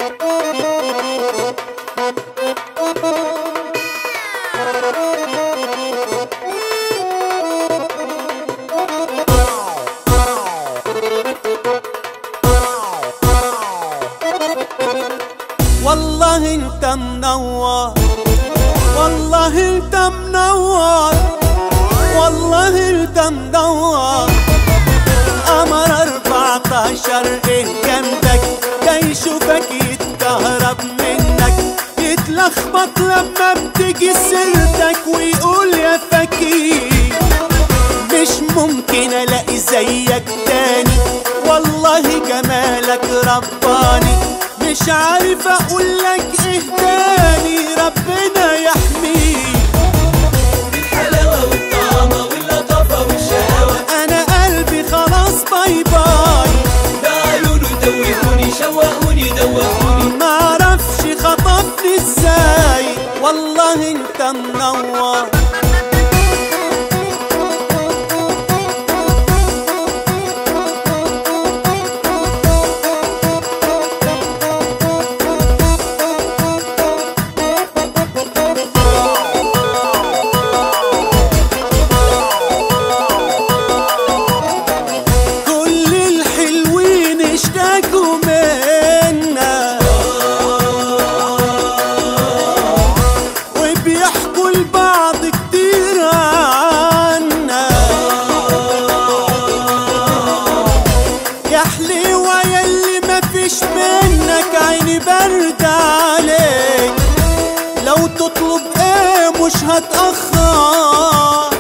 والله انت منور والله انت منور والله انت منور قمر 14 ايه جنبك ده يشوفك يتكهرب منك يتلخبط لما بتيجي سيرتك ويقول يا فكير مش ممكن الاقي زيك تاني والله جمالك رباني مش عارف اقول لك ايه تاني ربنا يحميك الحلاوة والطعامة واللطافة والشقاوة انا قلبي خلاص باي باي ده عيونه توهوني شوقوني دوخوني معرفش خطفني ازاي والله انت منور كل الحلوين اشتاقوا منا وبيحكوا لبعض كتير عنا يا حليوة يلي مفيش منك عيني برد عليك لو تطلب ايه مش هتأخر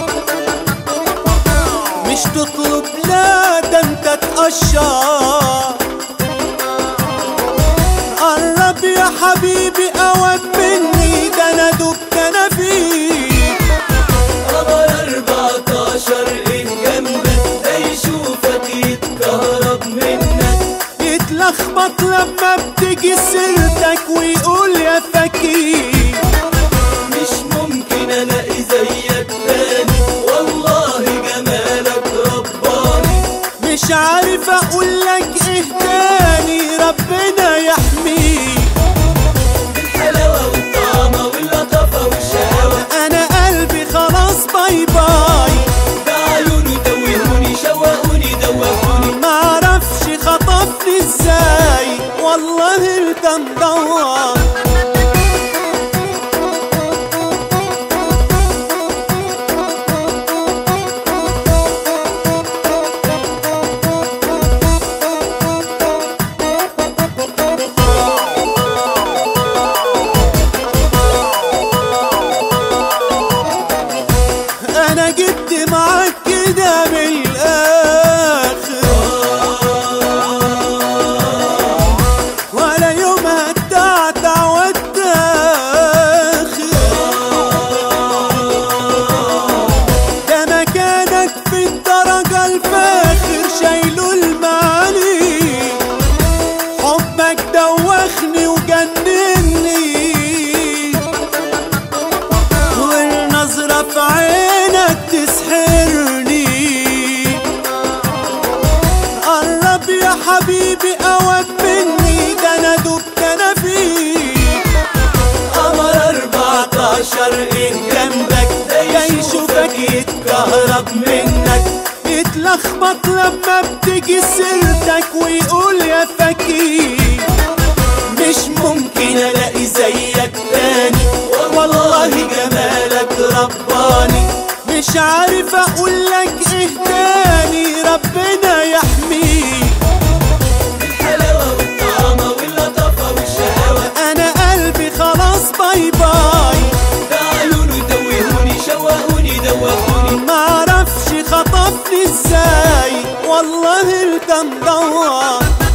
مش تطلب لا ده انت تقشر قرب يا حبيبي قوام مني ده انا دبت انا فيك قمر 14 ايه جنبك ده يشوفك يتكهرب منك يتلخبط لما بتيجي سيرتك ويقول يا فكير مش ممكن الاقي زيك تاني والله جمالك رباني مش عارف اقول لك ايه تاني ربنا يحميك الحلاوة والطعامة واللطافة والشقاوة انا قلبي خلاص باي باي ده عيونه توهوني شوقوني دوخوني معرفش خطفني ازاي والله انت مدور انا جبت معاك كده من الاخر ولا يوم هتعتع واتاخر ده مكانك في الدرجة الفاخر شايله المعاني حبك دوخني وجنني والنظرة في عينك تسحرني قرب يا حبيبي قوام مني ده انا دبت انا فيك قمر 14 ايه جنبك ده يشوفك يتكهرب منك يتلخبط لما بتيجي سيرتك ويقول يا فكير مش ممكن الاقي زيك تاني والله جمالك رباني مش عارف اقول لك ايه تاني ربنا يحميك الحلاوة والطعامة واللطافة والشقاوة انا قلبي خلاص باي باي ده عيونه توهوني شوقوني دوخوني معرفش خطفني ازاي والله انت مدور